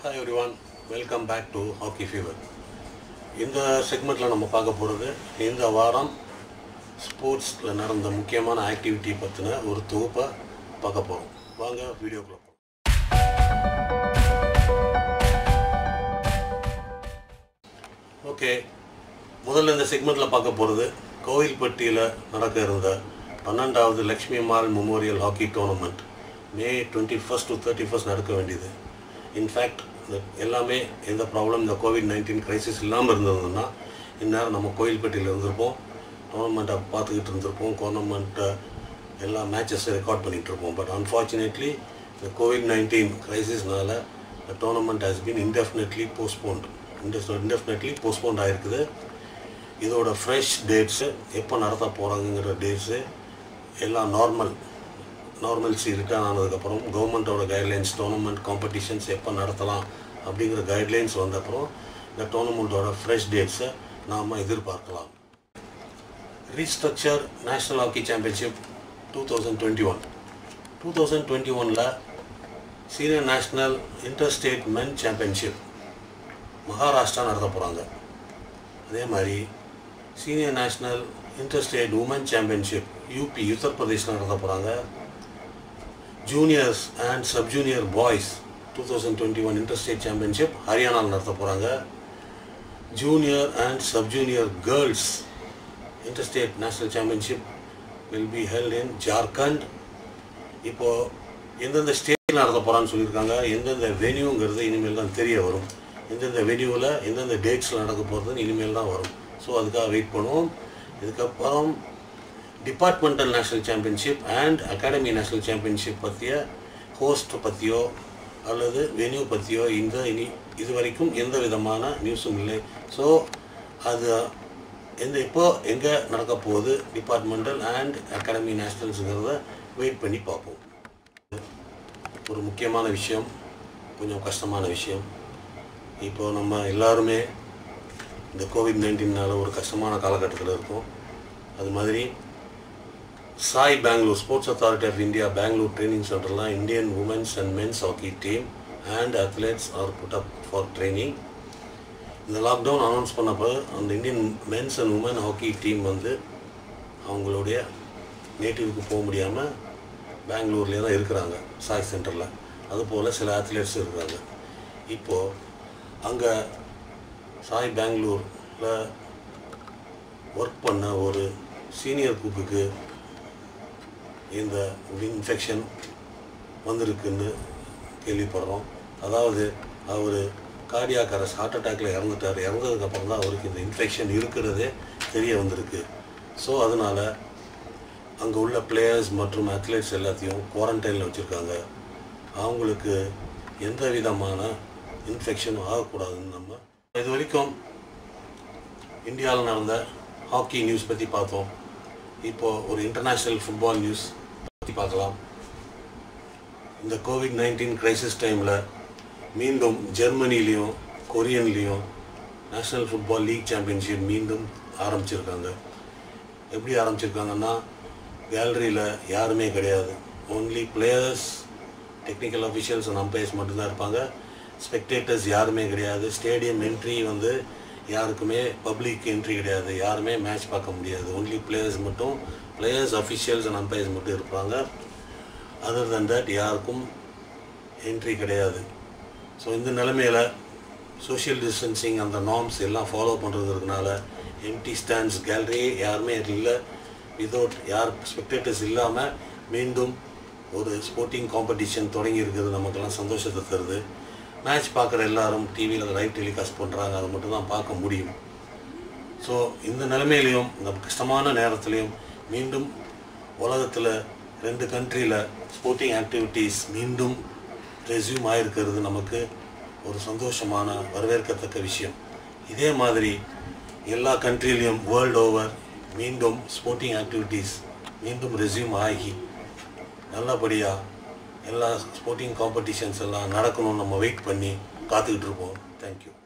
hi everyone welcome back to hockey fever இந்த செக்மெண்ட்டில் நம்ம பார்க்க போகிறது இந்த வாரம் ஸ்போர்ட்ஸில் நடந்த முக்கியமான ஆக்டிவிட்டி பற்றின ஒரு தொகுப்பை பார்க்க போகிறோம் வாங்க வீடியோக்குள்ள போகலாம் ஓகே முதல்ல இந்த செக்மெண்ட்டில் பார்க்க போகிறது கோவில்பட்டியில் நடக்க இருந்த பன்னெண்டாவது Lakshmi Ammal memorial hockey tournament May twenty first to thirty first நடக்க வேண்டியது இன்ஃபேக்ட் இந்த எல்லாமே எந்த ப்ராப்ளம் இந்த கோவிட் நைன்டீன் கிரைசிஸ் இல்லாமல் இருந்ததுன்னா இந்நேரம் நம்ம கோவில்பட்டியில் இருந்திருப்போம் டோர்னமெண்ட்டை பார்த்துக்கிட்டு இருந்திருப்போம் டோர்னமெண்ட்டை எல்லா மேட்சஸும் ரெக்கார்ட் பண்ணிகிட்டு இருப்போம் பட் அன்ஃபார்ச்சுனேட்லி இந்த கோவிட் நைன்டீன் கிரைசிஸ்னால the tournament has been indefinitely postponed indefinitely postponed ஆயிருக்குது இதோட ஃப்ரெஷ் டேட்ஸு எப்போ நடத்த போகிறாங்கங்கிற டேட்ஸு எல்லாம் நார்மல் நார்மல்சி ரிட்டர்ன் ஆனதுக்கப்புறம் கவர்மெண்ட்டோட கைட்லைன்ஸ் டோர்னமெண்ட் காம்படிஷன்ஸ் எப்போ நடத்தலாம் அப்படிங்கிற கைட்லைன்ஸ் வந்தப்புறம் இந்த டோர்னமெண்ட்டோட ஃப்ரெஷ் டேட்ஸை நாம் எதிர்பார்க்கலாம் restructure national hockey championship two thousand twenty one two thousand twenty ஒனில் senior national interstate men championship Maharashtra நடத்த போகிறாங்க அதே மாதிரி senior national interstate women championship UP Uttar Pradesh நடத்த போகிறாங்க juniors and sub junior boys two thousand twenty one interstate championship ஹரியானாவில் நடத்த போகிறாங்க junior and sub junior girls interstate national championship will be held in Jharkhand இப்போது எந்தெந்த ஸ்டேட்டில் நடத்த போகிறான்னு சொல்லியிருக்காங்க எந்தெந்த வென்யூங்கிறது இனிமேல் தான் தெரிய வரும் எந்தெந்த வென்யூவில் எந்தெந்த டேட்ஸில் நடக்க போகிறதுன்னு இனிமேல் தான் வரும் ஸோ அதுக்காக வெயிட் பண்ணுவோம் இதுக்கப்புறம் departmental national championship and academy national championship பற்றிய ஹோஸ்ட் பற்றியோ அல்லது வென்யூ பற்றியோ இந்த இனி இது வரைக்கும் எந்த விதமான நியூஸும் இல்லை ஸோ அது எந்த இப்போ எங்கே நடக்க போகுது டிபார்ட்மெண்டல் அண்ட் அகாடமி நேஷ்னல்ஸுங்கிறத வெயிட் பண்ணி பார்ப்போம் ஒரு முக்கியமான விஷயம் கொஞ்சம் கஷ்டமான விஷயம் இப்போ நம்ம எல்லாருமே இந்த கோவிட் நைன்டீனால் ஒரு கஷ்டமான காலகட்டத்தில் இருக்கோம் அது மாதிரி SAI Bangalore sports authority of India Bangalore training சென்டர்லாம் Indian women's and men's hockey team and athletes are put up for training இந்த லாக்டவுன் அனௌன்ஸ் பண்ணப்போ அந்த Indian men's and women hockey team வந்து அவங்களுடைய நேட்டிவ்க்கு போக முடியாமல் பெங்களூர்லேயே தான் இருக்கிறாங்க சாய் சென்டரில் அதுபோல் சில அத்லெட்ஸ் இருக்கிறாங்க இப்போது அங்கே சாய் பெங்களூரில் ஒர்க் பண்ண ஒரு சீனியர் குக்குக்கு இந்த இன்ஃபெக்ஷன் வந்திருக்குன்னு கேள்விப்படுறோம் அதாவது அவர் கார்டியாக் அரெஸ்ட் ஹார்ட் அட்டாக்ல இறந்துட்டார் இறந்ததுக்கப்புறம் தான் அவருக்கு இந்த இன்ஃபெக்ஷன் இருக்கிறதே தெரிய வந்திருக்கு ஸோ அதனால் அங்கே உள்ள பிளேயர்ஸ் மற்றும் அத்லெட்ஸ் எல்லாத்தையும் குவாரண்டைனில் வச்சுருக்காங்க அவங்களுக்கு எந்த விதமான இன்ஃபெக்ஷனும் ஆகக்கூடாதுன்னு நம்ம இது வரைக்கும் இந்தியாவில் நடந்த ஹாக்கி நியூஸ் பற்றி பார்த்தோம் இப்போது ஒரு இன்டர்நேஷ்னல் ஃபுட்பால் நியூஸ் பற்றி பார்க்கலாம் இந்த கோவிட் நைன்டீன் கிரைசிஸ் டைமில் மீண்டும் ஜெர்மனிலையும் கொரியன்லேயும் நேஷ்னல் ஃபுட்பால் லீக் சாம்பியன்ஷிப் மீண்டும் ஆரம்பிச்சிருக்காங்க எப்படி ஆரம்பிச்சிருக்காங்கன்னா கேலரியில் யாருமே கிடையாது only players technical officials and umpires மட்டும்தான் இருப்பாங்க ஸ்பெக்டேட்டர்ஸ் யாருமே கிடையாது ஸ்டேடியம் என்ட்ரி வந்து யாருக்குமே பப்ளிக் என்ட்ரி கிடையாது யாருமே மேட்ச் பார்க்க முடியாது ஒன்லி பிளேயர்ஸ் மட்டும் பிளேயர்ஸ் அஃபிஷியல்ஸ் அண்ட் அம்பையர்ஸ் மட்டும் இருப்பாங்க அதர் தன் தட் யாருக்கும் என்ட்ரி கிடையாது ஸோ இந்த நிலைமையில் சோஷியல் டிஸ்டன்சிங் அந்த நார்ம்ஸ் எல்லாம் ஃபாலோ பண்ணுறதுனால எம்டி ஸ்டாண்ட்ஸ் கேலரி யாருமே இல்லை விதவுட் யார் ஸ்பெக்டேட்டர்ஸ் இல்லாமல் மீண்டும் ஒரு ஸ்போர்ட்டிங் காம்படிஷன் தொடங்கி இருக்கிறது நமக்கெல்லாம் சந்தோஷத்தை தருது மேட்ச் பார்க்குற எல்லாரும் டிவியில் லைவ் டெலிகாஸ்ட் பண்ணுறாங்க அதை மட்டும் தான் பார்க்க முடியும் ஸோ இந்த நிலைமையிலையும் இந்த கஷ்டமான நேரத்துலையும் மீண்டும் உலகத்தில் ரெண்டு கண்ட்ரியில் ஸ்போர்ட்டிங் ஆக்டிவிட்டீஸ் மீண்டும் ரெஸ்யூம் ஆகிருக்கிறது நமக்கு ஒரு சந்தோஷமான வரவேற்கத்தக்க விஷயம் இதே மாதிரி எல்லா கண்ட்ரிலையும் வேர்ல்டு ஓவர் மீண்டும் ஸ்போர்ட்டிங் ஆக்டிவிட்டீஸ் மீண்டும் ரெஸ்யூம் ஆகி நல்லபடியாக எல்லா ஸ்போர்ட்டிங் காம்படிஷன்ஸ் எல்லாம் நடக்கணும்னு நம்ம வெயிட் பண்ணி காத்துக்கிட்டு இருப்போம் தேங்க்யூ